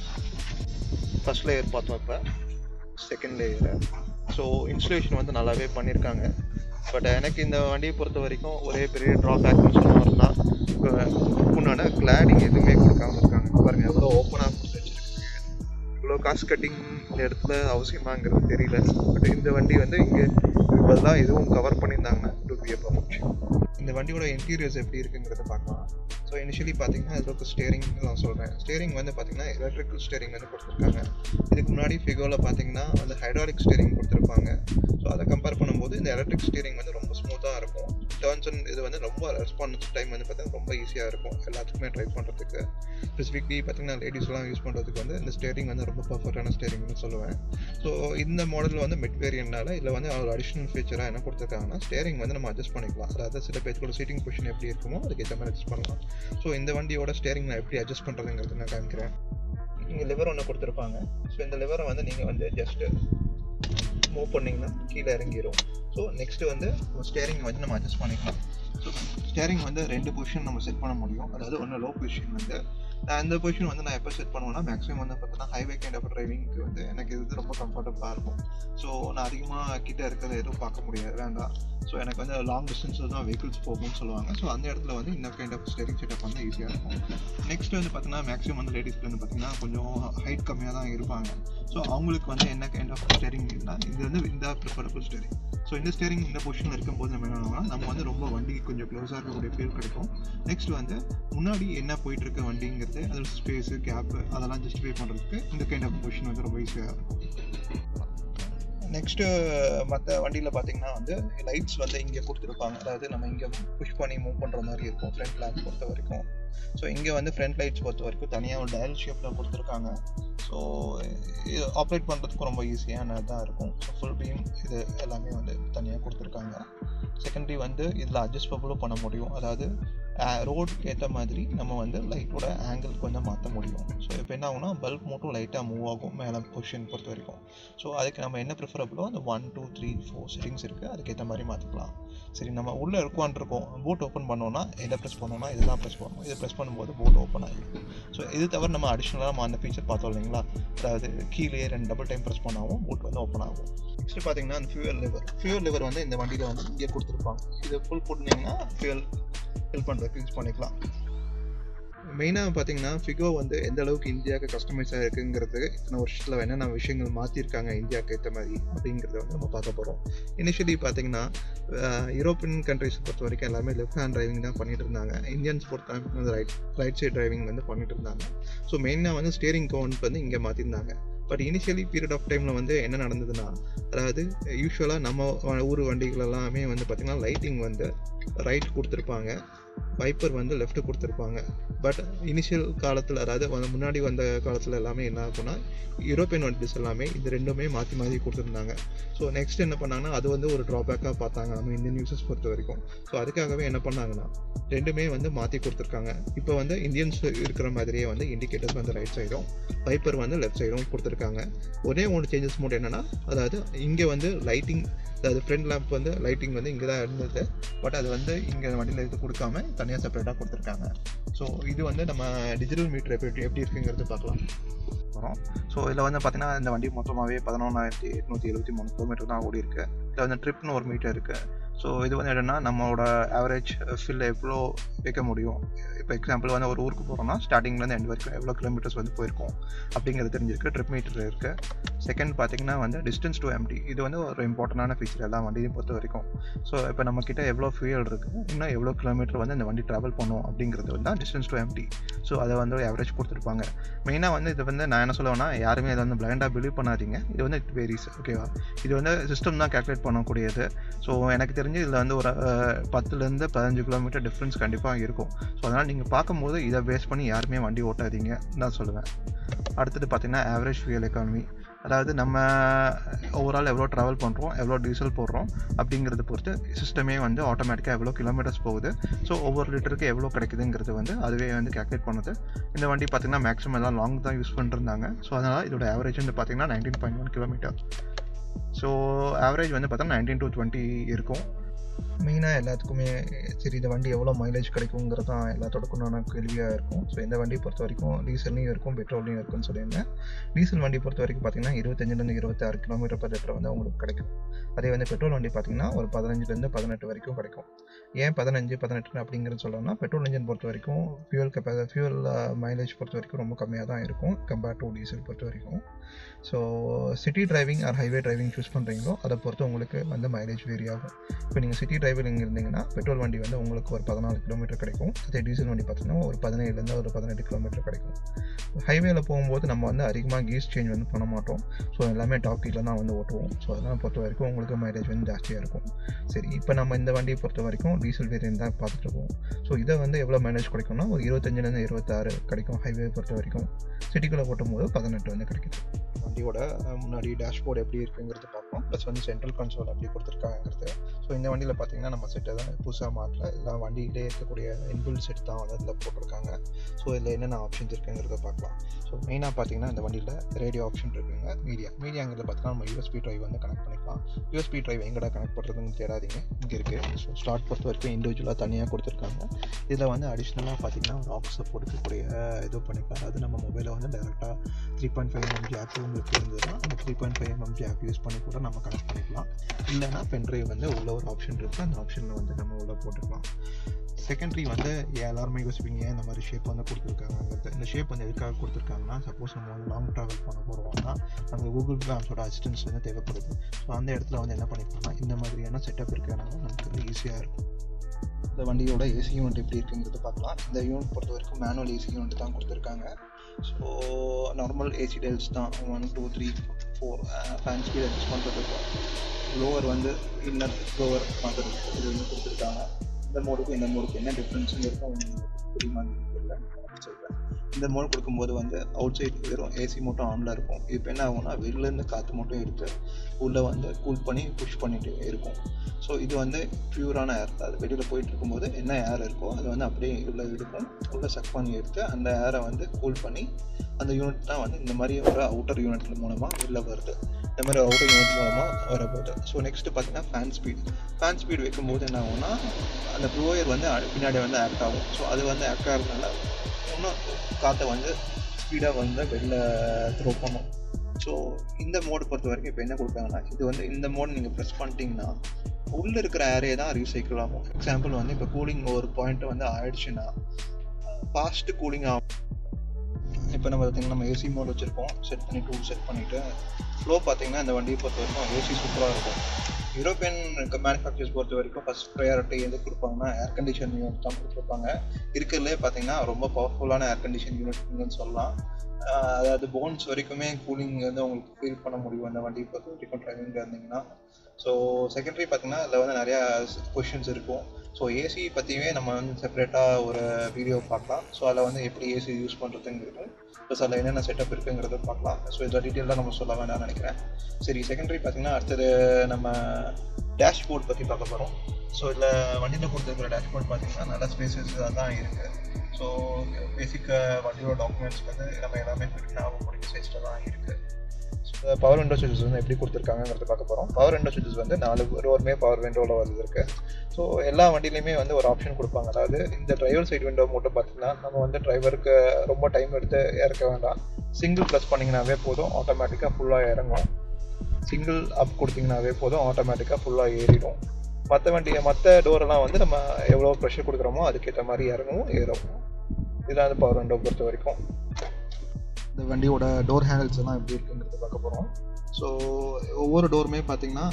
Speaker 1: ஃபஸ்ட் லேயர் பார்த்தோம் இப்போ செகண்ட் லேயரு ஸோ இன்ஸ்டலேஷன் வந்து நல்லாவே பண்ணியிருக்காங்க பட் எனக்கு இந்த வண்டியை பொறுத்த வரைக்கும் ஒரே பெரிய ட்ராபேக்னு சொன்னோம்னா உண்டான கிளாடிங் எதுவுமே கொடுக்காம இருக்காங்க பாருங்கள் எவ்வளோ ஓப்பனாக கொடுத்து வச்சுருக்காங்க இவ்வளோ காசு கட்டிங் இந்த இடத்துல அவசியமாங்கிறது தெரியல பட் இந்த வண்டி வந்து இங்கே பதிலாக எதுவும் கவர் பண்ணியிருந்தாங்கன்னா டு பி இந்த வண்டியோட இன்டீரியர்ஸ் எப்படி இருக்குங்கிறத பார்க்கலாம் ஸோ இனிஷியலி பார்த்தீங்கன்னா இதோட ஸ்டேரிங் நான் சொல்கிறேன் ஸ்டேரிங் வந்து பார்த்தீங்கன்னா எலக்ட்ரிக்கல் ஸ்டேரிங் வந்து கொடுத்துருக்காங்க இதுக்கு முன்னாடி ஃபிகோவில் பார்த்தீங்கன்னா வந்து ஹைட்ராலிக் ஸ்டேரிங் கொடுத்துருப்பாங்க ஸோ அதை கம்பேர் பண்ணும்போது இந்த எலக்ட்ரிக் ஸ்டேரிங் வந்து ரொம்ப ஸ்மூத்தாக இருக்கும் டர்ன்ஸ் அண்ட் இது வந்து ரொம்ப ரெஸ்பான்ஸ் டைம் வந்து பார்த்தீங்கன்னா ரொம்ப ஈஸியாக இருக்கும் எல்லாத்துக்குமே ட்ரை பண்ணுறதுக்கு ஸ்பெசிஃபிக்லி பார்த்தீங்கன்னா லேடிஸ்லாம் யூஸ் பண்ணுறதுக்கு வந்து இந்த ஸ்டேரிங் வந்து ரொம்ப பர்ஃபெக்டான ஸ்டேரிங்னு சொல்லுவேன் ஸோ இந்த மாடல் வந்து மிட் வேரியன்ட்னால இதில் வந்து ஒரு அடிஷ்னல் ஃபீச்சராக என்ன கொடுத்துருக்காங்கன்னா ஸ்டேரிங் வந்து நம்ம அட்ஜஸ்ட் பண்ணிக்கலாம் அதாவது சில பேர்த்தோட சீட்டிங் பொசிஷன் எப்படி இருக்குமோ அதுக்கு ஏற்ற மாதிரி அட்ஜஸ்ட் பண்ணலாம் ஸோ இந்த வண்டியோட ஸ்டேரிங் நான் எப்படி அட்ஜஸ்ட் பண்ணுறதுங்கிறது நான் காமிக்கிறேன் இங்கே லிவர் ஒன்று கொடுத்துருப்பாங்க ஸோ இந்த லிவரை வந்து நீங்கள் வந்து ஜஸ்ட்டு மூவ் பண்ணிங்கன்னா கீழே இறங்கிடும் ஸோ நெக்ஸ்ட்டு வந்து ஸ்டேரிங் வந்து நம்ம அட்ஜஸ்ட் பண்ணிக்கலாம் ஸோ ஸ்டேரிங் வந்து ரெண்டு பொசிஷன் நம்ம செட் பண்ண முடியும் அதாவது ஒன்று லோ பொசிஷன் வந்து நான் இந்த பொசிஷன் வந்து நான் எப்போ செட் பண்ணுவேன்னா மேக்ஸிமம் வந்து பார்த்தீங்கன்னா ஹைவே கைண்ட் ஆஃப் டிரைவிங்க்கு வந்து எனக்கு இது ரொம்ப கம்ஃபர்டபுளாக இருக்கும் ஸோ நான் அதிகமாக கிட்ட இருக்கிறத எதுவும் பார்க்க முடியாது வேண்டாம் ஸோ எனக்கு வந்து லாங் டிஸ்டன்ஸில் தான் வெஹிக்கிள்ஸ் போகும்னு சொல்லுவாங்க ஸோ அந்த இடத்துல வந்து இந்த கைண்ட் ஆஃப் ஸ்டேரிங் செட்டப் வந்து ஈஸியாக இருக்கும் நெக்ஸ்ட் வந்து பார்த்தீங்கன்னா மேக்ஸிமம் வந்து லேடிஸ்க்கு வந்து பார்த்தீங்கன்னா கொஞ்சம் ஹைட் கம்மியாக தான் இருப்பாங்க ஸோ அவங்களுக்கு வந்து என்ன கைண்ட் ஆஃப் ஸ்டேரிங் இருந்தால் இது வந்து இந்த ப்ரிஃபரபிள் ஸ்டேரிங் ஸோ இந்த ஸ்டேரிங் இந்த பொசிஷனில் இருக்கும்போது நம்ம என்ன பண்ணுவோம்னா நம்ம வந்து ரொம்ப வண்டிக்கு கொஞ்சம் க்ளோஸாக இருக்கக்கூடிய ஃபீல் கிடைக்கும் நெக்ஸ்ட் வந்து முன்னாடி என்ன போயிட்டு இருக்க வண்டிங்கிறது அதோட ஸ்பேஸு கேப்பு அதெல்லாம் ஜஸ்டிஃபை பண்ணுறதுக்கு இந்த கைண்ட் ஆஃப் பொசிஷன் வந்து ரொம்ப ஈஸியாக இருக்கும் நெக்ஸ்ட்டு மற்ற வண்டியில் பார்த்தீங்கன்னா வந்து லைட்ஸ் வந்து இங்கே கொடுத்துருப்பாங்க அதாவது நம்ம இங்கே புஷ் பண்ணி மூவ் பண்ணுற மாதிரி இருக்கும் ஃப்ரண்ட் லேம்ப் பொறுத்த வரைக்கும் ஸோ இங்கே வந்து ஃப்ரண்ட் லைட்ஸ் பொறுத்த வரைக்கும் தனியாக ஒரு டயல் ஷேப்பில் கொடுத்துருக்காங்க ஸோ இது ஆப்ரேட் பண்ணுறதுக்கும் ரொம்ப ஈஸியானதாக இருக்கும் ஸோ ஃபுல் பீம் இது எல்லாமே வந்து தனியாக கொடுத்துருக்காங்க செகண்டரி வந்து இதில் அட்ஜஸ்டபுளும் பண்ண முடியும் அதாவது ரோடுக்கு ஏற்ற மாதிரி நம்ம வந்து லைட்டோட ஆங்கிள் கொஞ்சம் மாற்ற முடியும் ஸோ இப்போ என்ன ஆகும்னா பல்ப் மட்டும் லைட்டாக மூவ் ஆகும் மேலே பொசிஷன் பொறுத்த வரைக்கும் ஸோ அதுக்கு நம்ம என்ன ப்ரிஃபரபிளோ அந்த one two three four settings இருக்குது அதுக்கேற்ற மாதிரி மாற்றிக்கலாம் சரி நம்ம உள்ளே இருக்குவான் இருக்கோம் போட் ஓப்பன் பண்ணோன்னா எதை ப்ரெஸ் பண்ணோம்னா இதெல்லாம் ப்ரெஸ் பண்ணணும் இதை ப்ரெஸ் பண்ணும்போது போட் ஓப்பன் ஆகிடும் ஸோ இது தவிர நம்ம அடிஷ்னலாக நம்ம அந்த ஃபீச்சர் பார்த்தோம் இல்லைங்களா அதாவது கீழே ரெண்டு டபுள் டைம் ப்ரெஸ் பண்ணாவும் போட் வந்து ஓப்பன் ஆகும் நெக்ஸ்ட் பார்த்தீங்கன்னா அந்த ஃபியூவல் லிவர் ஃபியூவல் லிவர் வந்து இந்த வண்டியில் வந்து இங்கே கொடுத்துருப்பாங்க இது ஃபுல் போட்டுனீங்கன்னா ஃபியூவல் ஃபில் பண்ணுறதுக்கு யூஸ் பண்ணிக்கலாம் மெயினாக பார்த்தீங்கன்னா ஃபிகோ வந்து எந்த அளவுக்கு இந்தியாவுக்கு கஸ்டமைஸாக இருக்குங்கிறது இத்தனை வருஷத்தில் என்னென்ன விஷயங்கள் மாற்றிருக்காங்க இந்தியாவுக்கு ஏற்ற மாதிரி அப்படிங்கிறத வந்து நம்ம பார்க்க போகிறோம் இனிஷியலி பார்த்தீங்கன்னா யூரோப்பியன் கண்ட்ரிஸ் பொறுத்த வரைக்கும் எல்லாமே லெஃப்ட் ஹேண்ட் டிரைவிங் தான் பண்ணிட்டு இருந்தாங்க இந்தியன்ஸ் பொறுத்த வந்து ரைட் ரைட் சைட் டிரைவிங் வந்து பண்ணிட்டு இருந்தாங்க ஸோ மெயினாக வந்து ஸ்டேரிங் கவுண்ட் வந்து இங்கே மாற்றிருந்தாங்க பட் இனிஷியலி பீரியட் ஆஃப் டைமில் வந்து என்ன நடந்ததுன்னா அதாவது யூஸ்வலாக நம்ம ஊர் வண்டிகள் எல்லாமே வந்து பார்த்திங்கன்னா லைட்டிங் வந்து ரைட் கொடுத்துருப்பாங்க வைப்பர் வந்து லெஃப்ட் கொடுத்துருப்பாங்க பட் இனிஷியல் காலத்தில் அதாவது வந்து முன்னாடி வந்த காலத்தில் எல்லாமே என்ன ஆகும்னா யூரோப்பியன் வண்டிஸ் எல்லாமே இது ரெண்டுமே மாற்றி மாற்றி கொடுத்துருந்தாங்க ஸோ நெக்ஸ்ட் என்ன பண்ணாங்கன்னா அது வந்து ஒரு ட்ராபேக்காக பார்த்தாங்க நம்ம இந்தியன் யூசர்ஸ் பொறுத்த வரைக்கும் ஸோ அதுக்காகவே என்ன பண்ணாங்கன்னா ரெண்டுமே வந்து மாற்றி கொடுத்துருக்காங்க இப்போ வந்து இந்தியன்ஸ் இருக்கிற மாதிரியே வந்து இண்டிகேட்டர்ஸ் வந்து ரைட் சைடும் வைப்பர் வந்து லெஃப்ட் சைடும் கொடுத்துருக்காங்க ஒரே ஒன்று சேஞ்சஸ் மட்டும் என்னென்னா அதாவது இங்கே வந்து லைட்டிங் அதாவது ஃப்ரண்ட் லேம்ப் வந்து லைட்டிங் வந்து இங்கே தான் இருந்தது பட் அது வந்து இங்கே வண்டியில் இது கொடுக்காம தனியாக செப்பரேட்டாக கொடுத்துருக்காங்க ஸோ இது வந்து நம்ம டிஜிட்டல் மீட்டர் எப்படி எப்படி இருக்குங்கிறது பார்க்கலாம் போகிறோம் ஸோ இதில் வந்து பார்த்தீங்கன்னா இந்த வண்டி மொத்தமாகவே பதினொன்றாயிரத்தி எட்நூற்றி எழுபத்தி மூணு கிலோமீட்டர் தான் ஓடி இருக்கு இதில் வந்து ட்ரிப்னு ஒரு மீட்டர் இருக்குது ஸோ இது வந்து என்னென்னா நம்மளோட ஆவரேஜ் ஃபில் எவ்வளோ வைக்க முடியும் இப்போ எக்ஸாம்பிள் வந்து ஒரு ஊருக்கு போகிறோம்னா ஸ்டார்டிங்லேருந்து எண்ட் வரைக்கும் எவ்வளோ கிலோமீட்டர்ஸ் வந்து போயிருக்கோம் அப்படிங்கிறது தெரிஞ்சிருக்கு ட்ரிப் மீட்டர் இருக்குது செகண்ட் பார்த்தீங்கன்னா வந்து டிஸ்டன்ஸ் டு எம்டி இது வந்து ஒரு இம்பார்ட்டண்டான ஃபீச்சர் எல்லா வண்டியும் பொறுத்த வரைக்கும் ஸோ இப்போ நம்ம கிட்ட எவ்வளோ ஃபியூயல் இருக்குது இன்னும் எவ்வளோ கிலோமீட்டர் வந்து இந்த வண்டி ட்ராவல் பண்ணும் அப்படிங்கிறது வந்து தான் டிஸ்டன்ஸ் டு எம்டி ஸோ அதை வந்து ஒரு ஆவரேஜ் கொடுத்துருப்பாங்க மெயினாக வந்து இது வந்து நான் என்ன சொல்லுவேன்னா யாருமே இதை வந்து பிளைண்டாக பிலீவ் பண்ணாதீங்க இது வந்து இட் வேரிஸ் ஓகேவா இது வந்து சிஸ்டம் தான் கேல்குலேட் பண்ணக்கூடியது ஸோ எனக்கு தெரிஞ்சு இதில் வந்து ஒரு பத்துலேருந்து பதினஞ்சு கிலோமீட்டர் டிஃப்ரென்ஸ் கண்டிப்பாக இருக்கும் ஸோ அதனால் நீங்கள் பார்க்கும்போது இதை பேஸ் பண்ணி யாருமே வண்டி ஓட்டாதீங்க தான் சொல்லுவேன் அடுத்தது பார்த்தீங்கன்னா ஆவரேஜ் ஃபியூல் எக்கானமி அதாவது நம்ம ஓவரால் எவ்வளோ ட்ராவல் பண்ணுறோம் எவ்வளோ டீசல் போடுறோம் அப்படிங்கிறத பொறுத்து சிஸ்டமே வந்து ஆட்டோமேட்டிக்காக எவ்வளோ கிலோமீட்டர்ஸ் போகுது ஸோ ஒவ்வொரு லிட்டருக்கு எவ்வளோ கிடைக்குதுங்கிறது வந்து அதுவே வந்து கேல்குலேட் பண்ணுது இந்த வண்டி பார்த்திங்கன்னா மேக்ஸிமம் எல்லாம் லாங் தான் யூஸ் பண்ணிருந்தாங்க ஸோ அதனால் இதோட ஆவரேஜ் வந்து பார்த்திங்கன்னா nineteen point one kilometre so average வந்து பார்த்தோன்னா நைன்டீன் டு டுவெண்ட்டி இருக்கும் மெயினாக எல்லாத்துக்குமே சரி இந்த வண்டி எவ்வளோ மைலேஜ் கிடைக்குங்கிறது தான் எல்லாத்தோடக்குண்டான கேள்வியாக இருக்கும் ஸோ இந்த வண்டி பொறுத்த வரைக்கும் டீசல்லையும் இருக்கும் பெட்ரோல்லையும் இருக்கும்னு சொல்லியிருந்தேன் டீசல் வண்டி பொறுத்த வரைக்கும் பார்த்தீங்கன்னா இருபத்தஞ்சிலேருந்து இருபத்தாறு கிலோமீட்டர் பர் லிட்டர் வந்து உங்களுக்கு கிடைக்கும் அதே வந்து பெட்ரோல் வண்டி பார்த்தீங்கன்னா ஒரு பதினஞ்சுலேருந்து பதினெட்டு வரைக்கும் கிடைக்கும் ஏன் பதினஞ்சு பதினெட்டு அப்படிங்கிறது சொல்லணும்னா பெட்ரோல் இன்ஜின் பொறுத்த வரைக்கும் ஃபியூல் கெப்பா ஃபியூல் மைலேஜ் பொறுத்த வரைக்கும் ரொம்ப கம்மியாக தான் இருக்கும் கம்பேர்ட் டு டீசல் பொறுத்த வரைக்கும் so city driving or highway driving choose பண்ணுறீங்களோ அதை பொறுத்து உங்களுக்கு வந்து மைலேஜ் வேரி ஆகும் இப்போ நீங்கள் சிட்டி டிரைவிங் இருந்தீங்கன்னா பெட்ரோல் வண்டி வந்து உங்களுக்கு ஒரு பதினாலு கிலோமீட்டர் கிடைக்கும் அதே டீசல் வண்டி பார்த்தீங்கன்னா ஒரு பதினேழுலேருந்து ஒரு பதினெட்டு கிலோமீட்டர் கிடைக்கும் ஹைவேல போகும்போது நம்ம வந்து அதிகமாக கீஸ் சேஞ்ச் வந்து பண்ண மாட்டோம் ஸோ எல்லாமே டாப் கீழ தான் வந்து ஓட்டுவோம் ஸோ அதெல்லாம் பொறுத்த வரைக்கும் உங்களுக்கு மைலேஜ் வந்து ஜாஸ்தியாக இருக்கும் சரி இப்போ நம்ம இந்த வண்டியை பொறுத்த வரைக்கும் டீசல் வேரியன்ட் தான் பார்த்துட்டு இருக்கோம் ஸோ இதை வந்து எவ்வளோ மைலேஜ் கிடைக்கும்னா ஒரு இருபத்தஞ்சிலேருந்து இருபத்தாறு கிடைக்கும் ஹைவே பொறுத்த வரைக்கும் சிட்டிக்குள்ளே ஓட்டும் போது பதினெட்டு வந்து கிடைக்குது வண்டியோட முன்னாடி டேஷ்போர்டு எப்படி இருக்குங்கிறது பார்ப்போம் ப்ளஸ் வந்து சென்ட்ரல் கன்சோல் எப்படி கொடுத்துருக்காங்கிறது ஸோ இந்த வண்டியில் பார்த்தீங்கன்னா நம்ம செட்டை தான் புதுசாக மாட்டல எல்லாம் வண்டியிலே இருக்கக்கூடிய இன்பில் செட் தான் வந்து அதில் போட்டிருக்காங்க ஸோ இதில் என்னென்ன ஆப்ஷன்ஸ் இருக்குங்கிறத பார்க்கலாம் ஸோ மெயினாக பார்த்தீங்கன்னா இந்த வண்டியில் ரேடியோ ஆப்ஷன் இருக்குங்க மீடியா மீடியாங்கிறத பார்த்தீங்கன்னா நம்ம யூஎஸ்பி ட்ரைவ் வந்து கனெக்ட் பண்ணிக்கலாம் யூஎஸ்பி ட்ரைவ் எங்கடா கனெக்ட் பண்ணுறதுன்னு தேடாதீங்க இங்கே இருக்குது ஸோ ஸ்டார்ட் பொறுத்த வரைக்கும் இண்டிவிஜுவலாக தனியாக கொடுத்துருக்காங்க இதில் வந்து அடிஷ்னலாக பார்த்தீங்கன்னா ஒரு ஆஃப் சப்போர்ட் இருக்கக்கூடிய இது பண்ணிக்கலாம் அதாவது நம்ம மொபைலை வந்து டேரெக்டாக three point five mm jack உங்களுக்கு இருந்ததுன்னா அந்த three point five mm jack use பண்ணி கூட நம்ம கனெக்ட் பண்ணிக்கலாம் இல்லைனா பென்ட்ரைவ் வந்து உள்ள ஒரு ஆப்ஷன் இருக்குது அந்த ஆப்ஷனில் வந்து நம்ம உள்ள போட்டுக்கலாம் செகண்டரி வந்து எல்லாருமே யோசிப்பீங்க ஏன் இந்த மாதிரி ஷேப் வந்து கொடுத்துருக்காங்கிறது இந்த ஷேப் வந்து எதுக்காக கொடுத்துருக்காங்கன்னா சப்போஸ் நம்ம வந்து லாங் ட்ராவல் பண்ண போகிறோம்னா நமக்கு கூகுள் மேப்ஸோட அசிஸ்டன்ஸ் வந்து தேவைப்படுது ஸோ அந்த இடத்துல வந்து என்ன பண்ணிக்கலாம்னா இந்த மாதிரியான செட்டப் இருக்கிறனால நமக்கு வந்து ஈஸியாக இருக்கும் இந்த வண்டியோட ஏசி யூனிட் எப்படி இருக்குங்கிறது பார்க்கலாம் இந்த யூனிட் பொறுத்த வரைக்கும் மேனுவல் ஏசி யூனிட் தான் கொடுத்துருக்காங்க ஸோ நார்மல் ஏசி டெல்ஸ் தான் one two three four fan speed adjust பண்ணுறதுக்கு லோவர் வந்து இன்னர் லோவர் மாதிரி இது வந்து கொடுத்துருக்காங்க இந்த மோடுக்கும் இந்த மோடுக்கும் என்ன டிஃப்ரென்ஸுங்கிறது உங்களுக்கு புரியுமா தெரியல சொல்கிறேன் இந்த மோட் கொடுக்கும்போது வந்து அவுட் சைட் வெறும் ஏசி மட்டும் ஆனில் இருக்கும் இப்போ என்ன ஆகும்னா வெளிலேருந்து காற்று மட்டும் எடுத்து உள்ளே வந்து கூல் பண்ணி புஷ் பண்ணிட்டு இருக்கும் ஸோ இது வந்து பியூரான ஏர் அது வெளியில் போயிட்டு இருக்கும்போது என்ன ஏர் இருக்கோ அது வந்து அப்படியே உள்ளே இருக்கும் உள்ளே சக் பண்ணி எடுத்து அந்த ஏரை வந்து கூல் பண்ணி அந்த யூனிட் தான் வந்து இந்த மாதிரி ஒரு அவுட்டர் யூனிட் மூலமாக வெளில வருது இந்த மாதிரி அவுட்டர் யூனிட் மூலமாக வரப்போகுது ஸோ நெக்ஸ்ட்டு பார்த்தீங்கன்னா ஃபேன் ஸ்பீட் ஃபேன் ஸ்பீட் வைக்கும்போது என்ன ஆகும்னா அந்த ப்ளோயர் வந்து அ- பின்னாடி வந்து ஆக்ட் ஆகும் ஸோ அது வந்து ஆக்ட் ஆகிறதுனால இன்னும் காற்றை வந்து ஸ்பீடாக வந்து வெளில த்ரோ பண்ணும் ஸோ இந்த மோடு பொறுத்த வரைக்கும் இப்போ என்ன கொடுக்குறாங்கன்னா இது வந்து இந்த மோட் நீங்கள் ப்ரெஸ் பண்ணிட்டீங்கன்னா உள்ளே இருக்கிற ஏரே தான் ரீசைக்கிள் ஆகும் எக்ஸாம்பிள் வந்து இப்போ கூலிங் ஒரு பாயிண்ட் வந்து ஆயிடுச்சுன்னா ஃபாஸ்ட் கூலிங் ஆகும் இப்போ நம்ம பார்த்தீங்கன்னா நம்ம ஏசி மோட் வச்சுருக்கோம் செட் பண்ணி டூல் செட் பண்ணிவிட்டு ஃப்ளோ பார்த்தீங்கன்னா இந்த வண்டியை பொறுத்த வரைக்கும் ஏசி சூப்பராக இருக்கும் யூரோப்பியன் மேனுஃபேக்சர்ஸ் பொறுத்த வரைக்கும் ஃபஸ்ட் ப்ரையாரிட்டி எது கொடுப்பாங்கன்னா ஏர் கண்டிஷன் யூனிட் தான் கொடுத்துருப்பாங்க இருக்கிறதுலே பார்த்தீங்கன்னா ரொம்ப பவர்ஃபுல்லான ஏர் கண்டிஷன் யூனிட்னு சொல்லலாம் ஆஹ் அதாவது போன்ஸ் வரைக்குமே கூலிங் வந்து உங்களுக்கு ஃபீல் பண்ண முடியும் அந்த வண்டியை பொறுத்த வரைக்கும் டிரைவிங்கில் இருந்தீங்கன்னா ஸோ செகண்டரி பார்த்தீங்கன்னா அதில் வந்து நிறையா கொஷின்ஸ் இருக்கும் ஸோ ஏசி பற்றியுமே நம்ம வந்து செப்பரேட்டாக ஒரு வீடியோ பார்க்கலாம் ஸோ அதில் வந்து எப்படி ஏசி யூஸ் பண்ணுறதுங்கிறது ப்ளஸ் அதில் என்னென்ன செட்டப் இருக்குங்கிறத பார்க்கலாம் ஸோ இதில் டீட்டெயிலாக நம்ம சொல்ல வேண்டாம்னு நினைக்கிறேன் சரி செகண்டரி பார்த்தீங்கன்னா அடுத்தது நம்ம டேஷ்போர்ட் பற்றி பார்க்க போகிறோம் ஸோ இதில் வண்டியில் கொடுத்துருக்கிற டேஷ்போர்ட் பார்த்தீங்கன்னா நல்ல ஸ்பேசஸ் தான் இருக்குது ஸோ பேசிக்காக வண்டியோட டாக்குமெண்ட்ஸ் வந்து நம்ம எல்லாமே ஃபிட் ஆகும் முடிஞ்ச சைஸில் தான் இருக்குது பவர் விண்டோ சுவிச்சஸ் வந்து எப்படி கொடுத்துருக்காங்கிறத பார்க்க போகிறோம் பவர் விண்டோ சுவிச்சஸ் வந்து நாலு ரோருமே பவர் விண்டோவில் வருது இருக்கு ஸோ எல்லா வண்டியிலையுமே வந்து ஒரு ஆப்ஷன் கொடுப்பாங்க அதாவது இந்த டிரைவர் சைடு விண்டோ மட்டும் பார்த்தீங்கன்னா நம்ம வந்து டிரைவருக்கு ரொம்ப டைம் எடுத்து இறக்க வேண்டாம் சிங்கிள் ப்ளஸ் பண்ணிங்கனாவே போதும் ஆட்டோமேட்டிக்காக ஃபுல்லாக இறங்கும் சிங்கிள் அப் கொடுத்தீங்கனாவே போதும் ஆட்டோமேட்டிக்காக ஃபுல்லாக ஏறிடும் மற்ற வண்டி மற்ற டோரெல்லாம் வந்து நம்ம எவ்வளோ ப்ரெஷர் கொடுக்குறோமோ அதுக்கேற்ற மாதிரி இறங்கும் ஏறும் இதுதான் வந்து பவர் விண்டோ பொறுத்த வரைக்கும் இந்த வண்டியோட டோர் ஹேண்டில்ஸ் எல்லாம் எப்படி இருக்குங்கிறத பார்க்க போகிறோம் ஸோ ஒவ்வொரு டோருமே பார்த்தீங்கன்னா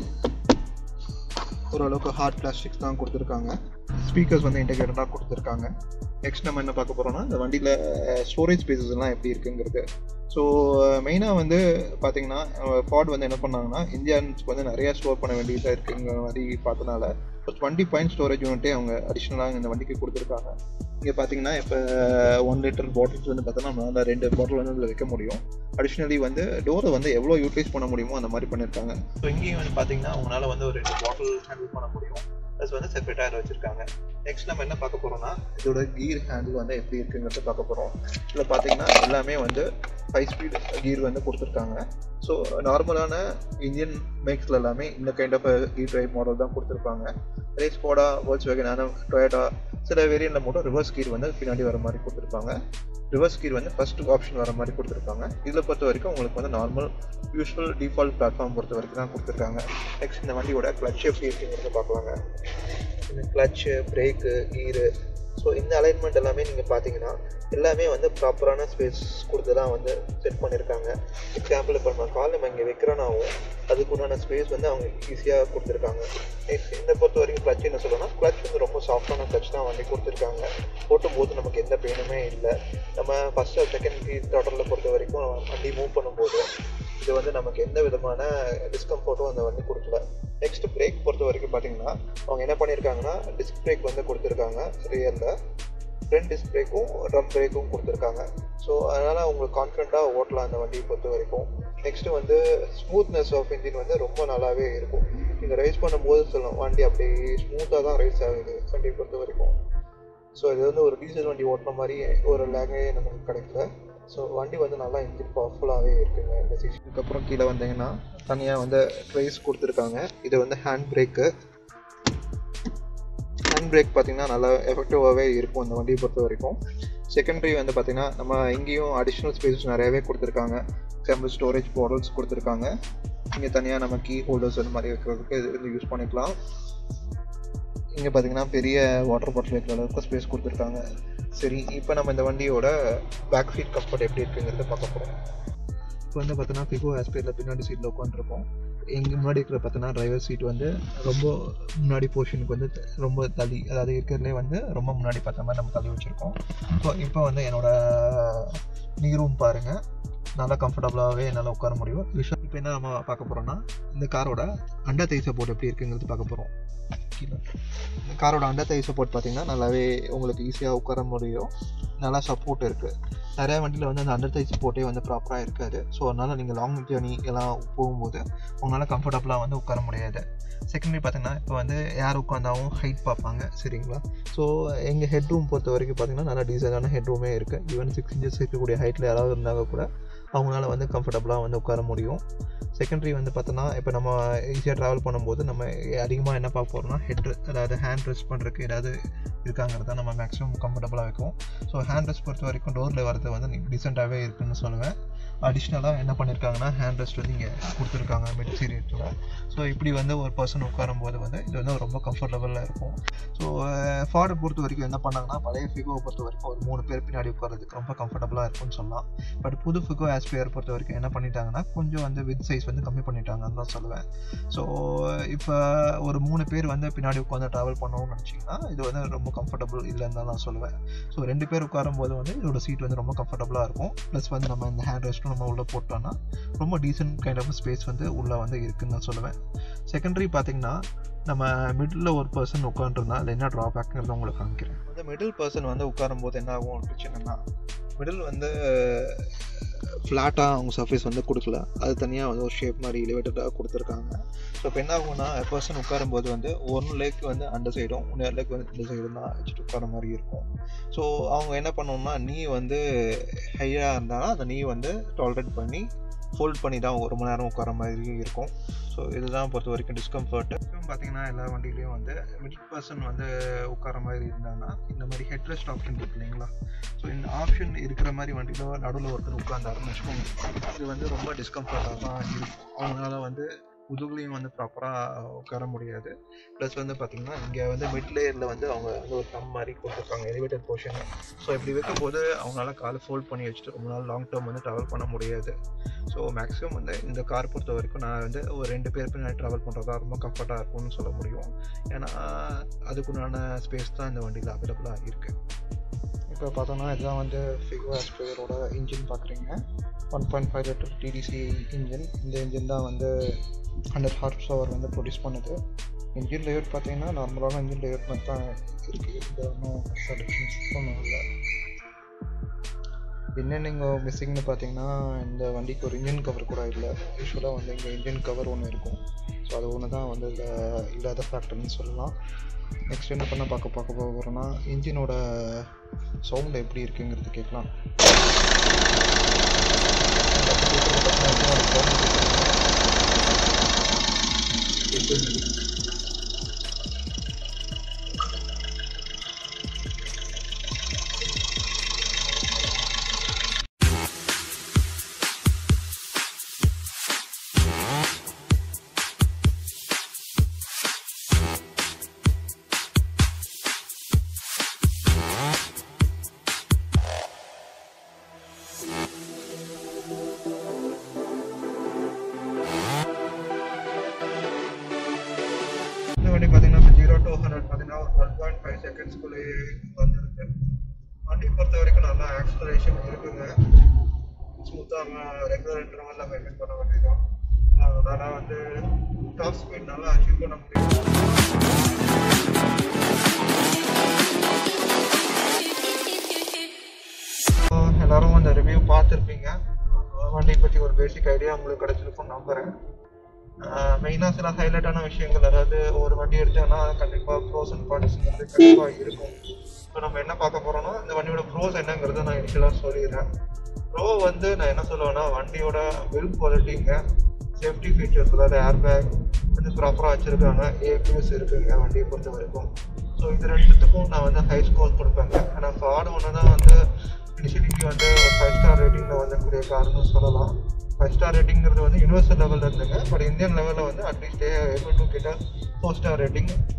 Speaker 1: ஓரளவுக்கு ஹார்ட் பிளாஸ்டிக்ஸ் தான் கொடுத்துருக்காங்க ஸ்பீக்கர்ஸ் வந்து இன்டெகிரேட்டடாக கொடுத்துருக்காங்க நெக்ஸ்ட் நம்ம என்ன பார்க்க போகிறோம்னா இந்த வண்டியில் ஸ்டோரேஜ் ஸ்பேசஸ் எல்லாம் எப்படி இருக்குங்கிறது ஸோ மெயினாக வந்து பார்த்தீங்கன்னா ஃபார்ட் வந்து என்ன பண்ணாங்கன்னா இந்தியன்ஸ்க்கு வந்து நிறையா ஸ்டோர் பண்ண வேண்டியதாக இருக்குங்கிற மாதிரி பார்த்தனால ஒரு டுவெண்ட்டி பாயிண்ட் ஸ்டோரேஜ் யூனிட்டே அவங்க அடிஷ்னலாக இந்த வண்டிக்கு கொடுத்துருக்காங்க இங்கே பார்த்தீங்கன்னா இப்போ ஒன் லிட்டர் பாட்டில்ஸ் வந்து பார்த்தோன்னா நம்மளால் ரெண்டு பாட்டில் வந்து அதில் வைக்க முடியும் அடிஷ்னலி வந்து டோரை வந்து எவ்வளோ யூட்டிலைஸ் பண்ண முடியுமோ அந்த மாதிரி பண்ணியிருக்காங்க ஸோ இங்கேயும் வந்து பார்த்தீங்கன்னா அவங்களால வந்து ஒரு ரெண்டு பாட்டில் ஹேண்டில் பண்ண முடியும் ப்ளஸ் வந்து செப்பரேட்டாக வச்சுருக்காங்க நெக்ஸ்ட் நம்ம என்ன பார்க்க போகிறோம்னா இதோட கீர் ஹேண்டில் வந்து எப்படி இருக்குங்கிறத பார்க்க போகிறோம் இதில் பார்த்தீங்கன்னா எல்லாமே வந்து ஃபைவ் ஸ்பீட் கீர் வந்து கொடுத்துருக்காங்க ஸோ நார்மலான இந்தியன் மேக்ஸில் எல்லாமே இந்த kind of gear drive model தான் கொடுத்துருப்பாங்க அதே ஸ்கோடா வேர்ல்ஸ் வேகன் ஆனால் டொயேட்டா சில வேரியண்ட்டில் மட்டும் ரிவர்ஸ் கீர் வந்து பின்னாடி வர மாதிரி கொடுத்துருப்பாங்க ரிவர்ஸ் கீர் வந்து ஃபர்ஸ்ட் ஆப்ஷன் வர மாதிரி கொடுத்துருக்காங்க இதில் பொறுத்த வரைக்கும் உங்களுக்கு வந்து நார்மல் யூஸ்வல் டிஃபால்ட் பிளாட்ஃபார்ம் பொறுத்த வரைக்கும் தான் கொடுத்துருக்காங்க நெக்ஸ்ட் இந்த வண்டியோட கிளச் எப்படி இருக்குங்கிறத பார்க்கலாங்க இந்த கிளச்சு பிரேக்கு கீரு ஸோ இந்த அலைன்மெண்ட் எல்லாமே நீங்கள் பார்த்தீங்கன்னா எல்லாமே வந்து ப்ராப்பரான ஸ்பேஸ் கொடுத்து தான் வந்து செட் பண்ணியிருக்காங்க எக்ஸாம்பிள் இப்போ நம்ம கால் நம்ம இங்கே வைக்கிறோன்னாவும் அதுக்கு உண்டான ஸ்பேஸ் வந்து அவங்க ஈஸியாக கொடுத்துருக்காங்க நெக்ஸ்ட் இந்த பொறுத்த வரைக்கும் கிளச் என்ன சொல்லணும்னா கிளச் வந்து ரொம்ப சாஃப்டான கிளச் தான் வண்டி கொடுத்துருக்காங்க ஓட்டும் போது நமக்கு எந்த பெயினுமே இல்லை நம்ம ஃபஸ்ட் செகண்ட் கீ த்ராட்டலில் பொறுத்த வரைக்கும் வண்டி மூவ் பண்ணும்போது இது வந்து நமக்கு எந்த விதமான டிஸ்கம்ஃபர்ட்டும் அந்த வண்டி கொடுக்கல நெக்ஸ்ட் பிரேக் பொறுத்த வரைக்கும் பார்த்தீங்கன்னா அவங்க என்ன பண்ணியிருக்காங்கன்னா டிஸ்க் பிரேக் வந்து கொடுத்துருக்காங்க ரியரில் ஃப்ரண்ட் டிஸ்க் பிரேக்கும் ட்ரம் பிரேக்கும் கொடுத்துருக்காங்க ஸோ அதனால் உங்களுக்கு கான்ஃபிடண்ட்டாக ஓட்டலாம் அந்த வண்டியை பொறுத்த வரைக்கும் நெக்ஸ்ட்டு வந்து ஸ்மூத்னஸ் ஆஃப் இன்ஜின் வந்து ரொம்ப நல்லாவே இருக்கும் நீங்கள் ரைஸ் பண்ணும்போது சொல்லலாம் வண்டி அப்படி ஸ்மூத்தாக தான் ரைஸ் ஆகுது வண்டியை பொறுத்த வரைக்கும் ஸோ இது வந்து ஒரு டீசல் வண்டி ஓட்டுன மாதிரி ஒரு லேங்கே நமக்கு கிடைக்கல ஸோ வண்டி வந்து நல்லா இன்ஜின் பவர்ஃபுல்லாகவே இருக்குங்க இந்த சீசனுக்கு அப்புறம் கீழே வந்தீங்கன்னா தனியாக வந்து ட்ரைஸ் கொடுத்துருக்காங்க இது வந்து ஹேண்ட் பிரேக்கு ஹேண்ட் பிரேக் பார்த்தீங்கன்னா நல்லா எஃபெக்டிவாகவே இருக்கும் இந்த வண்டியை பொறுத்த வரைக்கும் செகண்டரி வந்து பார்த்தீங்கன்னா நம்ம இங்கேயும் அடிஷ்னல் ஸ்பேசஸ் நிறையவே கொடுத்துருக்காங்க எக்ஸாம்பிள் ஸ்டோரேஜ் பாட்டில்ஸ் கொடுத்துருக்காங்க இங்கே தனியாக நம்ம கீ ஹோல்டர்ஸ் அந்த மாதிரி வைக்கிறதுக்கு இது வந்து யூஸ் பண்ணிக்கலாம் இங்கே பார்த்தீங்கன்னா பெரிய வாட்டர் பாட்டில் வைக்கிற அளவுக்கு ஸ்பேஸ் கொடுத்துருக்காங்க சரி இப்போ நம்ம இந்த வண்டியோட பேக் சீட் கம்ஃபர்ட் எப்படி இருக்குங்கிறத பார்க்க போகிறோம் இப்போ வந்து பார்த்தீங்கன்னா ஃபிகோ ஆஸ்பேரில் பின்னாடி சீட்டில் உட்காந்துருக்கோம் எங்கள் முன்னாடி இருக்கிற பார்த்தோன்னா டிரைவர் சீட் வந்து ரொம்ப முன்னாடி போர்ஷனுக்கு வந்து த- ரொம்ப தள்ளி அதாவது இருக்கிறதுலே வந்து ரொம்ப முன்னாடி பார்த்த மாதிரி நம்ம தள்ளி வச்சுருக்கோம் ஸோ இப்போ வந்து என்னோட நீ ரூம் பாருங்கள் நல்லா கம்ஃபர்டபுளாகவே என்னால் உட்கார முடியும் விஷயம் இப்போ என்ன நம்ம பார்க்க போகிறோம்னா இந்த காரோட அண்டர் தை சப்போர்ட் எப்படி இருக்குங்கிறது பார்க்க போகிறோம் கீழே இந்த காரோட அண்டர் தை சப்போர்ட் பார்த்தீங்கன்னா நல்லாவே உங்களுக்கு ஈஸியாக உட்கார முடியும் நல்லா சப்போர்ட் இருக்குது நிறைய வண்டியில் வந்து அந்த அண்டர் தை சப்போர்ட்டே வந்து ப்ராப்பராக இருக்காது ஸோ அதனால் நீங்கள் லாங் ஜேர்னி எல்லாம் போகும்போது உங்களால் கம்ஃபர்டபுளாக வந்து உட்கார முடியாது செகண்டரி பார்த்தீங்கன்னா இப்போ வந்து யார் உட்காந்தாவும் ஹைட் பார்ப்பாங்க சரிங்களா ஸோ எங்கள் ஹெட் ரூம் பொறுத்த வரைக்கும் பார்த்தீங்கன்னா நல்லா டீசெண்டான ஹெட் ரூமே இருக்குது ஈவன் சிக்ஸ் இன்ச்சஸ் இருக்கக்கூடிய ஹைட்டில் யாராவது இருந்தாங்க கூட அவங்களால வந்து கம்ஃபர்டபுளாக வந்து உட்கார முடியும் செகண்டரி வந்து பார்த்தோன்னா இப்போ நம்ம ஈஸியாக ட்ராவல் பண்ணும்போது நம்ம அதிகமாக என்ன பார்க்க போகிறோம்னா ஹெட் அதாவது ஹேண்ட் ரெஸ்ட் பண்ணுறதுக்கு ஏதாவது இருக்காங்கிறத நம்ம மேக்ஸிமம் கம்ஃபர்டபுளாக வைக்கும் ஸோ ஹேண்ட் ரெஸ்ட் பொறுத்த வரைக்கும் டோரில் வரது வந்து டீசெண்டாகவே இருக்குன்னு சொல்லுவேன் அடிஷ்னலாக என்ன பண்ணியிருக்காங்கன்னா ஹேண்ட் ரெஸ்ட் வந்து இங்கே கொடுத்துருக்காங்க மிட் சீரியட்டில் ஸோ இப்படி வந்து ஒரு பர்சன் உட்காரும்போது வந்து இது வந்து ரொம்ப கம்ஃபர்டபுளாக இருக்கும் ஸோ ஃபார்டை பொறுத்த வரைக்கும் என்ன பண்ணாங்கன்னா பழைய ஃபிகோவை பொறுத்த வரைக்கும் ஒரு மூணு பேர் பின்னாடி உட்காரதுக்கு ரொம்ப கம்ஃபர்டபுளாக இருக்கும்னு சொல்லலாம் பட் புது ஃபிகோ ஆஸ்பியர் பொறுத்த வரைக்கும் என்ன பண்ணிட்டாங்கன்னா கொஞ்சம் வந்து வித் சைஸ் வந்து கம்மி பண்ணிட்டாங்கன்னு தான் சொல்லுவேன் ஸோ இப்போ ஒரு மூணு பேர் வந்து பின்னாடி உட்காந்து ட்ராவல் பண்ணணும்னு நினச்சிங்கன்னா இது வந்து ரொம்ப கம்ஃபர்டபுள் இல்லைன்னு தான் நான் சொல்லுவேன் ஸோ ரெண்டு பேர் உட்காரும்போது வந்து இதோட சீட் வந்து ரொம்ப கம்ஃபர்டபுளாக இருக்கும் ப்ளஸ் வந்து நம்ம இந்த ஹேண்ட் ரெஸ்ட்டும் நம்ம உள்ளே போட்டோம்னா ரொம்ப டீசென்ட் கைண்ட் ஆஃப் ஸ்பேஸ் வந்து உள்ளே வந்து இருக்குன்னு நான் சொல்லுவேன் செகண்டரி பார்த்தீங்கன்னா நம்ம மிடில் ஒரு பர்சன் உட்காந்துருந்தா அதில் என்ன ட்ராபேக்ங்கிறத உங்களுக்கு காமிக்கிறேன் அந்த மிடில் பர்சன் வந்து உட்காரும்போது என்ன ஆகும் பிரச்சனைனா மிடில் வந்து ஃப்ளாட்டாக அவங்க சர்ஃபேஸ் வந்து கொடுக்கல அது தனியாக வந்து ஒரு ஷேப் மாதிரி எலிவேட்டடாக கொடுத்துருக்காங்க ஸோ இப்போ என்ன ஆகும்னா பர்சன் உட்காரும்போது வந்து ஒன் லேக் வந்து அந்த சைடும் இன்னொரு லேக் வந்து இந்த சைடும் தான் வச்சுட்டு உட்கார மாதிரி இருக்கும் ஸோ அவங்க என்ன பண்ணணும்னா நீ வந்து ஹையாக இருந்தாலும் அந்த நீ வந்து டாலரேட் பண்ணி ஃபோல்ட் பண்ணி தான் ஒரு மணி நேரம் உட்கார மாதிரி இருக்கும் ஸோ இதுதான் பொறுத்த வரைக்கும் டிஸ்கம்ஃபர்ட் பார்த்தீங்கன்னா எல்லா வண்டியிலையும் வந்து மிடில் பர்சன் வந்து உட்கார மாதிரி இருந்தாங்கன்னா இந்த மாதிரி ஹெட்ரெஸ்ட் ஆப்ஷன் இருக்கு இல்லைங்களா ஸோ இந்த ஆப்ஷன் இருக்கிற மாதிரி வண்டியில் நடுவில் ஒருத்தர் உட்காந்தாருன்னு வச்சுக்கோங்க இது வந்து ரொம்ப டிஸ்கம்ஃபர்ட்டாக தான் இருக்கும் அவங்களால வந்து முதுகுலையும் வந்து ப்ராப்பராக உட்கார முடியாது ப்ளஸ் வந்து பார்த்திங்கன்னா இங்கே வந்து மிட் லேயரில் வந்து அவங்க வந்து ஒரு கம் மாதிரி கொடுத்துருக்காங்க எலிவேட்டட் போர்ஷன் ஸோ இப்படி வைக்கும்போது அவங்களால காலை ஃபோல்ட் பண்ணி வச்சுட்டு ரொம்ப நாள் லாங் டேர்ம் வந்து ட்ராவல் பண்ண முடியாது ஸோ மேக்ஸிமம் வந்து இந்த கார் பொறுத்த வரைக்கும் நான் வந்து ஒரு ரெண்டு பேர் பின்னாடி ட்ராவல் பண்ணுறதா ரொம்ப கம்ஃபர்ட்டாக இருக்கும்னு சொல்ல முடியும் ஏன்னா அதுக்குண்டான ஸ்பேஸ் தான் இந்த வண்டியில் அவைலபிளாக இருக்குது இப்போ பார்த்தோன்னா இதுதான் வந்து ஃபிகோ ஆஸ்பியரோட இன்ஜின் பார்க்குறீங்க one point five litre TDCi engine இந்த இன்ஜின் தான் வந்து ஹண்ட்ரட் ஹார்ஸ் பவர் வந்து ப்ரொடியூஸ் பண்ணுது இன்ஜின் லேஅவுட் பார்த்தீங்கன்னா நார்மலான இன்ஜின் லேஅவுட் மாதிரி தான் இருக்குது இந்த ஒன்றும் எக்ஸ்ட்ரா டிஃப்ரென்ஸ் ஒன்றும் இல்லை என்ன நீங்கள் மிஸ்ஸிங்னு பார்த்தீங்கன்னா இந்த வண்டிக்கு ஒரு இன்ஜின் கவர் கூட இல்லை யூஸ்வலாக வந்து இங்கே இன்ஜின் கவர் ஒன்று இருக்கும் ஸோ அது ஒன்று தான் வந்து இதில் இல்லாத ஃபேக்டர்னு சொல்லலாம் நெக்ஸ்ட் என்ன பண்ண பார்க்க பார்க்க போகிறோன்னா இன்ஜினோட சவுண்ட் எப்படி இருக்குங்கிறது கேட்கலாம் இந்த வண்டி பார்த்தீங்கன்னா இப்போ ஜீரோ டு ஹண்ட்ரட் பார்த்தீங்கன்னா ஒரு ஒன் பாயிண்ட் ஃபைவ் செகண்ட்ஸ்குள்ளே வந்துருக்கு வண்டி பொறுத்த வரைக்கும் நல்லா ஆக்சலரேஷன் இருக்குங்க ஸ்மூத்தாக ரெகுலர் இன்டர்வலில் மெயின்டைன் பண்ண வேண்டியதான் அதனால் வந்து டாப் ஸ்பீட் நல்லா அச்சீவ் பண்ண முடியும் எல்லாரும் அந்த ரிவ்யூ பார்த்துருப்பீங்க வண்டி பற்றி ஒரு பேசிக் ஐடியா உங்களுக்கு கிடைச்சிருக்கும் நம்புகிறேன் மெயினாக சில ஹைலைட்டான விஷயங்கள் அதாவது ஒரு வண்டி எடுத்தோம்னா கண்டிப்பாக ப்ரோஸ் அண்ட் கான்ஸ் வந்து கண்டிப்பாக இருக்கும் இப்போ நம்ம என்ன பார்க்க போகிறோம்னா இந்த வண்டியோட ப்ரோஸ் என்னங்கிறத நான் இனிஷியலாக சொல்லிடுறேன் ப்ரோ வந்து நான் என்ன சொல்லுவேன்னா வண்டியோட பில்ட் குவாலிட்டிங்க சேஃப்டி ஃபீச்சர்ஸ் அதாவது ஏர் பேக் வந்து ப்ராப்பராக வச்சுருக்காங்க ஏபிஎஸ் இருக்குங்க வண்டியை பொறுத்த வரைக்கும் ஸோ இது ரெண்டுத்துக்கும் நான் வந்து ஹை ஸ்கோர் கொடுப்பேங்க ஆனால் ஃபார்டு ஒன்று தான் வந்து இனிஷியலிக்கு வந்து ஒரு ஃபைவ் ஸ்டார் ரேட்டிங்கில் வந்தக்கூடிய கார்னு சொல்லலாம் ஃபைவ் ஸ்டார் ரேட்டிங்கிறது வந்து யூனிவர்சல் லெவலில் இருந்துங்க பட் இந்தியன் லெவலில் வந்து அட்லீஸ்ட் ஏபிள் டு கிட்ட four star rating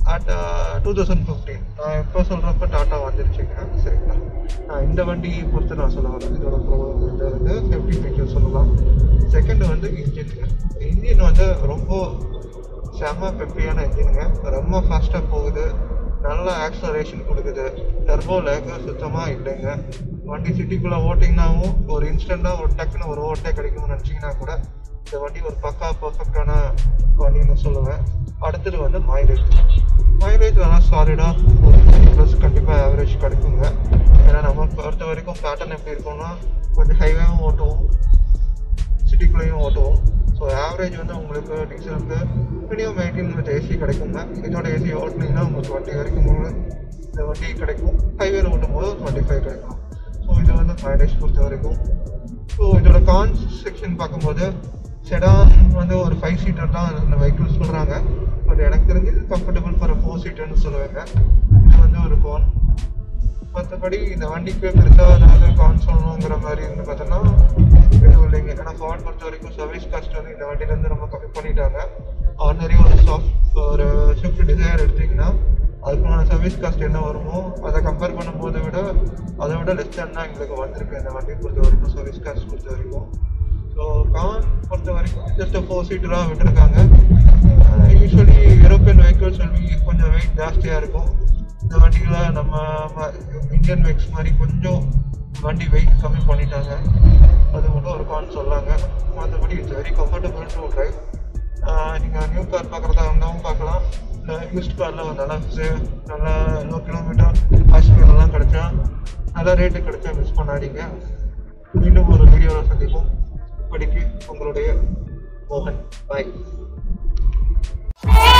Speaker 1: data two thousand fifteen நான் எப்போ சொல்கிறப்ப டாட்டா வந்துருச்சுங்க சரிங்களா நான் இந்த வண்டி பொறுத்து நான் சொல்ல வரேன் இதோட ப்ரோ இது வந்து சேஃப்டி ஃபீச்சர் சொல்லலாம் செகண்ட் வந்து இன்ஜின் இன்ஜின் வந்து ரொம்ப செம்ம பெப்பியான இன்ஜினுங்க ரொம்ப ஃபாஸ்ட்டாக போகுது நல்ல ஆக்சலரேஷன் கொடுக்குது டர்போ லேக்கு சுத்தமாக இல்லைங்க வண்டி சிட்டிக்குள்ளே ஓட்டிங்கனாவும் ஒரு இன்ஸ்டண்ட்டாக ஒரு டக்குன்னு ஒரு ஓட்டே கிடைக்கும்னு நினச்சிங்கன்னா கூட இந்த வண்டி ஒரு பக்கா பர்ஃபெக்டான வண்டின்னு சொல்லுவேன் அடுத்தது வந்து மைலேஜ் மைலேஜ் நல்லா சாலிடாக ஒரு ப்ளஸ் கண்டிப்பாக ஆவரேஜ் கிடைக்குங்க ஏன்னா நம்ம பொறுத்த வரைக்கும் பேட்டர்ன் எப்படி இருக்கும்னா கொஞ்சம் ஹைவேவும் ஓட்டுவோம் சிட்டிக்குள்ளேயும் ஓட்டுவோம் ஸோ ஆவரேஜ் வந்து உங்களுக்கு டீசலுக்கு மினிமம் எயிட்டீன் வித் ஏசி கிடைக்குங்க இதோட ஏசி ஓட்டினீங்கன்னா உங்களுக்கு டுவெண்ட்டி வரைக்கும் மூணு இந்த வண்டி கிடைக்கும் ஹைவேல ஓட்டும் போது டுவெண்ட்டி ஃபைவ் கிடைக்கும் ஸோ இது வந்து மைலேஜ் பொறுத்த வரைக்கும் ஸோ இதோட கான்ஸ் செக்ஷன் பார்க்கும்போது செடான் வந்து ஒரு ஃபைவ் சீட்டர் தான் இந்த வெஹிக்கிள் சொல்கிறாங்க பட் எனக்கு தெரிஞ்சு கம்ஃபர்டபுள் ஃபார் ஃபோர் சீட்டர்னு சொல்லுவாங்க இது வந்து ஒரு கான் மற்றபடி இந்த வண்டிக்கு பெருசாக ஏதாவது கான் சொல்லணுங்கிற மாதிரி இருந்து பார்த்தோன்னா எதுவும் இல்லைங்க ஏன்னா ஃபார்ட் பொறுத்த வரைக்கும் சர்வீஸ் காஸ்ட் வந்து இந்த வண்டியிலேருந்து ரொம்ப கம்மி பண்ணிட்டாங்க ஆர்டினரி ஒரு சாஃப்ட் ஒரு ஷிஃப்ட் டிசைர் எடுத்தீங்கன்னா அதுக்கான சர்வீஸ் காஸ்ட் என்ன வருமோ அதை கம்பேர் பண்ணும்போதை விட அதை விட லெஸ் தான் எங்களுக்கு வந்திருக்கு இந்த வண்டியை பொறுத்த வரைக்கும் சர்வீஸ் காஸ்ட் பொறுத்த வரைக்கும் ஸோ கான் பொறுத்த வரைக்கும் ஜஸ்ட் ஃபோர் சீட்டராக விட்டுருக்காங்க யூஸ்வலி யூரோப்பியன் வெஹிக்கிள்ஸ் வந்து கொஞ்சம் வெயிட் ஜாஸ்தியாக இருக்கும் இந்த வண்டியில் நம்ம இந்தியன் வெஹிக்ஸ் மாதிரி கொஞ்சம் வண்டி வெயிட் கம்மி பண்ணிட்டாங்க அது மட்டும் ஒரு கான் சொல்லாங்க மற்றபடி it's very comfortable to drive நீங்கள் நியூ கார் பார்க்குறதா இருந்தாலும் பார்க்கலாம் இல்லை யூஸ்ட் காரில் நல்லா சேவ் நல்லா லோ கிலோமீட்டர் ஹாஸ்பிட்டல்லாம் கிடைச்சா நல்ல ரேட்டு கிடைச்சா மிஸ் பண்ணாதீங்க மீண்டும் ஒரு வீடியோவில் சந்திப்போம் இப்படிக்கு உங்களுடைய மோகன் பாய்